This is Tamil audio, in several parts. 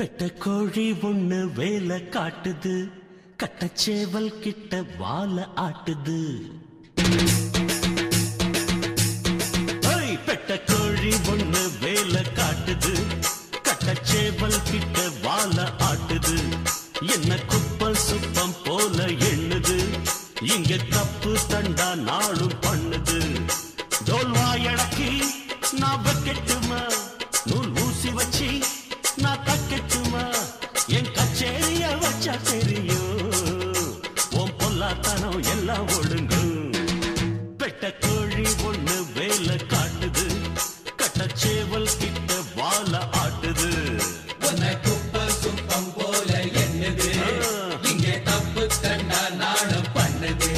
பெட்ட கோழி ஒண்ணு வேலை காட்டுது கட்டச்சேவல் கிட்ட வாழ ஆட்டுது ஏய், பெட்ட கோழி ஒண்ணு வேலை காட்டுது கட்டச்சேவல் கிட்ட வாழ ஆட்டுது என்ன குப்பல் சுப்பம் போல எண்ணுது இங்க தப்பு தண்டா நாளும் பண்ணுது தோல்வாயடக்கி நான் வைக்கட்டுமா நூல் ஊசி வச்சு நான் தக்கட்டுமா என் கச்சேரிய வச்சா தெரியும் உன் பொல்லாத்தனம் எல்லாம் ஒழுங்கும் பெட்ட கோழி ஒண்ணு வேலை காட்டுது கட்டச்சேவல் கிட்ட வாழ ஆட்டுது உன்னை குப்பை சுத்தம் போல என்னது இங்கே தப்பு கண்டா நாணம் பண்ணுது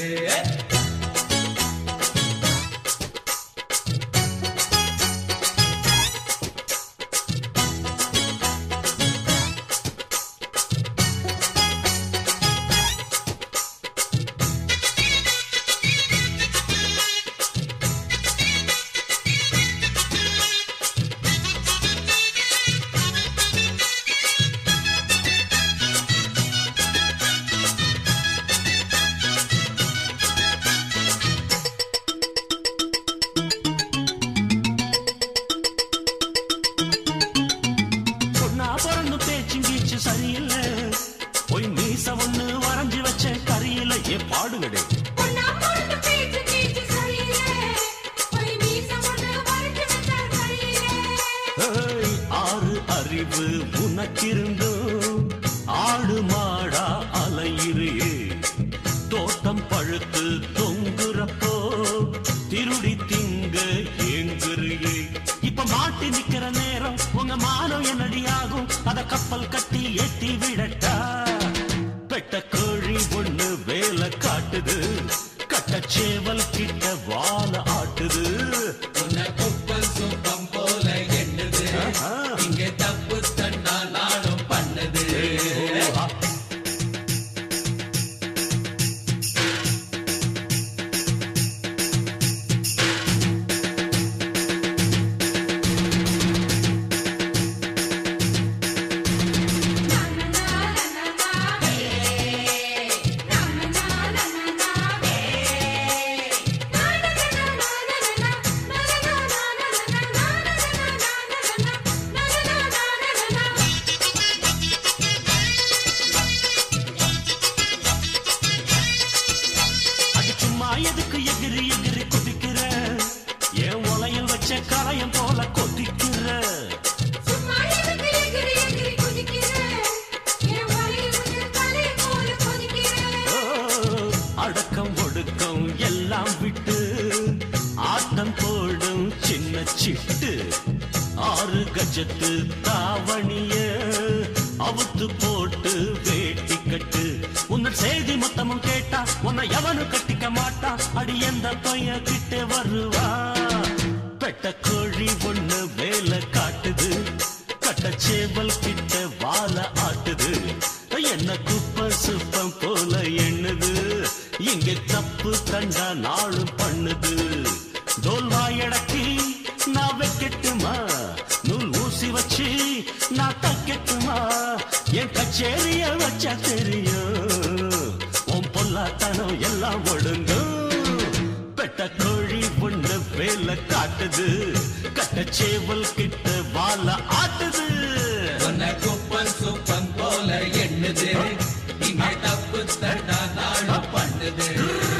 பொண்ணா பிறந்து பேச்சு கீச்சு சரியில்லை போய் மீச ஒண்ணு வரைஞ்சு வச்ச கரியில ஏ பாடுங்கடே பொன்னா பொறுத்து பேச்சு கீச்சு சரியில்லை. பொய் மீச ஒண்ணு வரைஞ்சு வச்சா சரியில்லை. ஏய், ஆறு அறிவு உனக்கிருந்தும் ஆடு மாடா அலையிறியே தோட்டம் பழுத்து தொங்குறப்போ திருடி திங்க ஏங்குறியே இப்ப மாட்டி நிக்கிற நேரம் உங்க மானம் என்னடி ஆகும் அத கப்பல் கட்டி ஏத்தி விடட்டா பெட்ட கோழி ஒண்ணு வேலை காட்டுது கட்டச்சேவல் கிட்ட வாழ ஆட்டுது உன்னை குப்பை சுத்தம் போல என்னது இங்கே தப்பு கண்டா நாணம் பண்ணுது அது சும்மா எதுக்கு எகிரி எகிரி குதிக்கிற என் உலையில் வச்ச கரையம் போல கொதிக்கிற சும்மா எதுக்கு எகிரி எகிரி குதிக்கிற? என் வலியில் உள்ள தலை போல கொதிக்கிற. ஓ, அடக்கம் ஒடுக்கம் எல்லாம் விட்டு ஆட்டம் போடும் சின்ன சிட்டு ஆறு கஜத்து தாவணிய அவுத்து போட்டு வேட்டி கட்டு உன்னோட செய்தி மொத்தமும் கேட்டா உன்னை எவனு கட்டிக்க மாட்டா அடி எந்த பைய கிட்ட வருவா பெட்ட கோழி ஒண்ணு வேலை காட்டுது கட்டச்சேவல் கிட்ட வாழ ஆட்டுது என்ன குப்பை சுப்பம் போல எண்ணுது இங்க தப்பு கண்டா நாளும் பண்ணுது தோல்வாயடக்கி நான் வைக்கட்டுமா நூல் ஊசி வச்சு நான் தைக்கட்டுமா என் கச்சேரிய வச்சா தெரியும் உன் பொல்லாத்தனம் எல்லாம் ஒழுங்கும் பெட்ட கோழி ஒண்ணு வேலை காட்டுது கட்டச்சேவல் கிட்ட வாழ ஆட்டுது உன்னை குப்பை சுத்தம் போல என்னது இங்கே தப்பு கண்டா நாணம் பண்ணுது